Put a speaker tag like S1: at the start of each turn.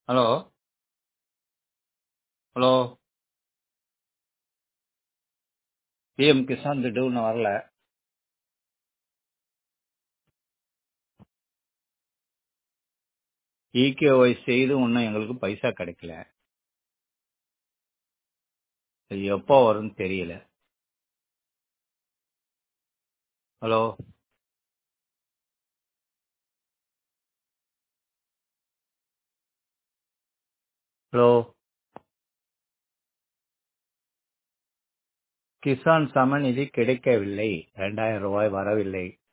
S1: hello hello PM Kisan திட்டம் இன்னும் வரல இகேஒய் செய்து இன்னும் எங்களுக்கு பைசா கிடைக்கல இது எப்போ வரும்னு தெரியல ஹலோ ஹலோ கிசான் சமநிதி கிடைக்கவில்லை இரண்டாயிரம் ரூபாய் வரவில்லை